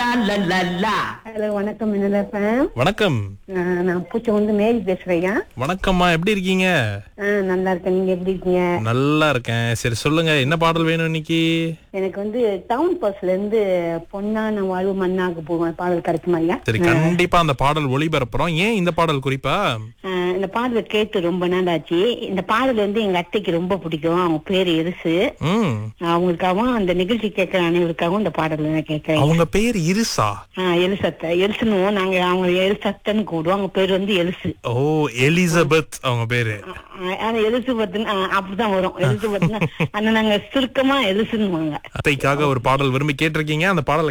லா லா லா லா hello வணக்கம் மின்னலப்பேன் வணக்கம் நான் பூச்சை வந்து மேரி பேசுறேன் வணக்கம்மா எப்படி இருக்கீங்க நல்லா இருக்கேன் நீங்க எப்படி இருக்கீங்க நல்லா இருக்கேன் சரி சொல்லுங்க என்ன பாடல் வேணும் இன்னைக்கு எனக்கு வந்து டவுன் பஸ்ல இருந்து பொன்னான வாழ்வு மண்ணாக போவேன் பாடல் கிடைக்குமா ஐயா சரி கண்டிப்பா அந்த பாடல் ஒளிபரப்புறோம் ஏன் இந்த பாடல் குறிப்பா ஆஹ் இந்த பாடலை கேட்டு ரொம்ப நாள் ஆச்சு இந்த பாடல் வந்து எங்க அத்தைக்கு ரொம்ப பிடிக்கும் அவங்க பேரு எரிசு ம் அவங்களுக்காகவும் அந்த நிகழ்ச்சி கேட்கிற அனைவருக்காகவும் இந்த பாடல் நான் கேட்கிறேன் அவங்க பேர் இருசா ஆஹ் எலிசத்தை எலிசுன்னு நாங்க அவங்க எலிசத்தன்னு கூடுவோம் அவங்க பேர் வந்து எலிசு ஓ எலிசபெத் அவங்க பேரு ஆஹ் ஆனா எலிசபெத்னு ஆஹ் அப்படிதான் வரும் எலிசபெத்னா ஆனா நாங்க சுருக்கமா எலிசுன்னுவாங்க அத்தைக்காக ஒரு பாடல் விரும்பி கேட்டிருக்கீங்க அந்த பாடலை